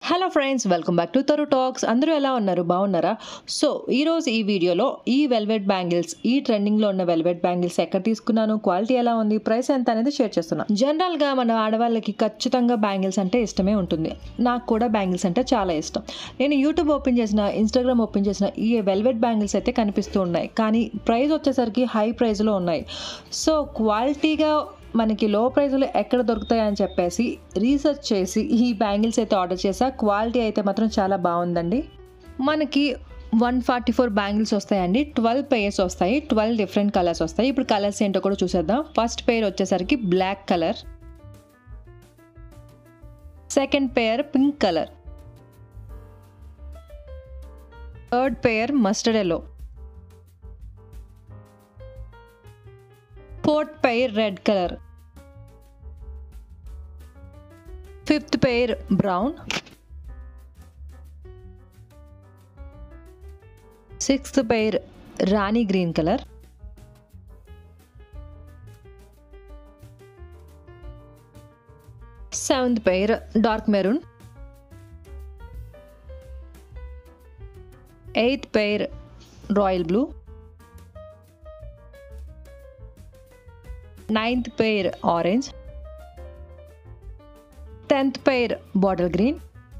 hello friends welcome back to Tharu talks అందరూ ఎలా ఉన్నారు బాగున్నారా సో ఈరోజు ఈ వీడియోలో ఈ వెల్వెట్ బ్యాంగిల్స్ ఈ ట్రెండింగ్లో ఉన్న వెల్వెట్ బ్యాంగిల్స్ ఎక్కడ తీసుకున్నాను క్వాలిటీ ఎలా ఉంది ప్రైస్ ఎంత అనేది షేర్ చేస్తున్నాను జనరల్గా మన ఆడవాళ్ళకి ఖచ్చితంగా బ్యాంగిల్స్ అంటే ఇష్టమే ఉంటుంది నాకు కూడా బ్యాంగిల్స్ అంటే చాలా ఇష్టం నేను యూట్యూబ్ ఓపెన్ చేసిన ఇన్స్టాగ్రామ్ ఓపెన్ చేసిన ఈ వెల్వెట్ బ్యాంగిల్స్ అయితే కనిపిస్తూ ఉన్నాయి కానీ ప్రైస్ వచ్చేసరికి హై ప్రైస్లో ఉన్నాయి సో క్వాలిటీగా మనకి లో ప్రైస్లో ఎక్కడ దొరుకుతాయి అని చెప్పేసి రీసెర్చ్ చేసి ఈ బ్యాంగిల్స్ అయితే ఆర్డర్ చేసా క్వాలిటీ అయితే మాత్రం చాలా బాగుందండి మనకి వన్ ఫార్టీ ఫోర్ బ్యాంగిల్స్ వస్తాయండి ట్వెల్వ్ పేయర్స్ వస్తాయి ట్వెల్వ్ డిఫరెంట్ కలర్స్ వస్తాయి ఇప్పుడు కలర్స్ ఏంటో కూడా చూసేద్దాం ఫస్ట్ పేర్ వచ్చేసరికి black colour second pair pink colour third pair mustard yellow fourth pair red colour fifth pair brown sixth pair rani green colour seventh pair dark maroon eighth pair royal blue ninth pair orange tenth pair bottle green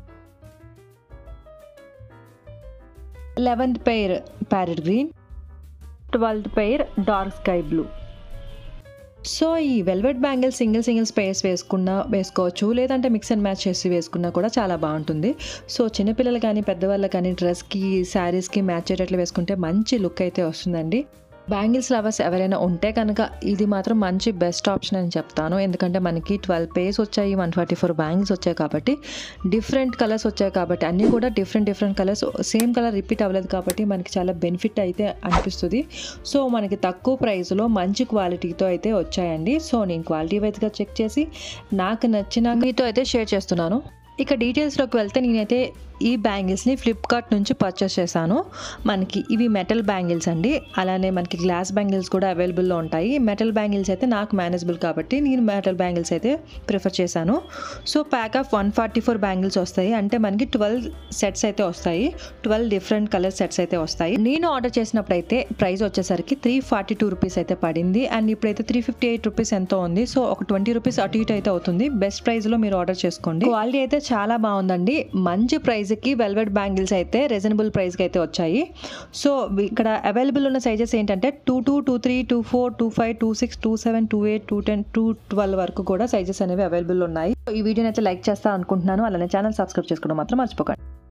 eleventh pair parrot green twelfth pair dark sky blue so ఈ velvet bangle single single space వేసుకున్నా వేసుకోవచ్చు లేదంటే mix and match చేసి వేసుకున్నా కూడా చాలా బాగుంటుంది so చిన్నపిల్లలు కానీ పెద్దవాళ్ళు కానీ డ్రెస్కి శారీస్కి మ్యాచ్ అయ్యేటట్లు వేసుకుంటే మంచి లుక్ అయితే వస్తుందండి బ్యాంగిల్స్ లవర్స్ ఎవరైనా ఉంటే కనుక ఇది మాత్రం మంచి బెస్ట్ ఆప్షన్ అని చెప్తాను ఎందుకంటే మనకి ట్వెల్వ్ పేస్ వచ్చాయి వన్ ఫార్టీ ఫోర్ బ్యాంగిల్స్ వచ్చాయి కాబట్టి డిఫరెంట్ కలర్స్ వచ్చాయి కాబట్టి అన్నీ కూడా different different colours same colour repeat అవ్వలేదు కాబట్టి మనకి చాలా బెనిఫిట్ అయితే అనిపిస్తుంది సో మనకి తక్కువ ప్రైస్లో మంచి క్వాలిటీతో అయితే వచ్చాయండి సో నేను క్వాలిటీ వైజ్గా చెక్ చేసి నాకు నచ్చిన మీతో అయితే షేర్ చేస్తున్నాను ఇక డీటెయిల్స్లోకి వెళ్తే నేనైతే ఈ బ్యాంగిల్స్ని ఫ్లిప్కార్ట్ నుంచి పర్చేస్ చేశాను మనకి ఇవి మెటల్ బ్యాంగిల్స్ అండి అలానే మనకి గ్లాస్ బ్యాంగిల్స్ కూడా అవైలబుల్లో ఉంటాయి మెటల్ బ్యాంగిల్స్ అయితే నాకు మేనేజబుల్ కాబట్టి నేను మెటల్ బ్యాంగిల్స్ అయితే ప్రిఫర్ చేశాను so pack of one forty four bangles వస్తాయి అంటే మనకి ట్వెల్వ్ సెట్స్ అయితే వస్తాయి ట్వెల్వ్ డిఫరెంట్ కలర్ సెట్స్ అయితే వస్తాయి నేను ఆర్డర్ చేసినప్పుడు అయితే ప్రైస్ వచ్చేసరికి త్రీ ఫార్టీ టూ రూపీస్ అయితే పడింది అండ్ ఇప్పుడైతే త్రీ ఫిఫ్టీ ఎయిట్ రూపీస్ ఎంతో ఉంది సో ఒక ట్వంటీ రూపీస్ అటు ఇటు అయితే అవుతుంది బెస్ట్ ప్రైస్లో మీరు ఆర్డర్ చేసుకోండి క్వాలిటీ అయితే చాలా బాగుందండి మంచి ప్రైస్కి వెల్వెట్ బ్యాంగిల్స్ అయితే రీజనబుల్ ప్రైస్కి అయితే వచ్చాయి సో ఇక్కడ అవైలబుల్ ఉన్న సైజెస్ ఏంటంటే two two two three two four two five two six two seven two eight two ten two twelve వరకు కూడా సైజెస్ అనేవి అవైలబుల్ ఉన్నాయి ఈ వీడియోని అయితే లైక్ చేస్తా అనుకుంటున్నాను అలానే ఛానల్ సబ్స్క్రైబ్ చేసుకోవడం మాత్రం మర్చిపోకండి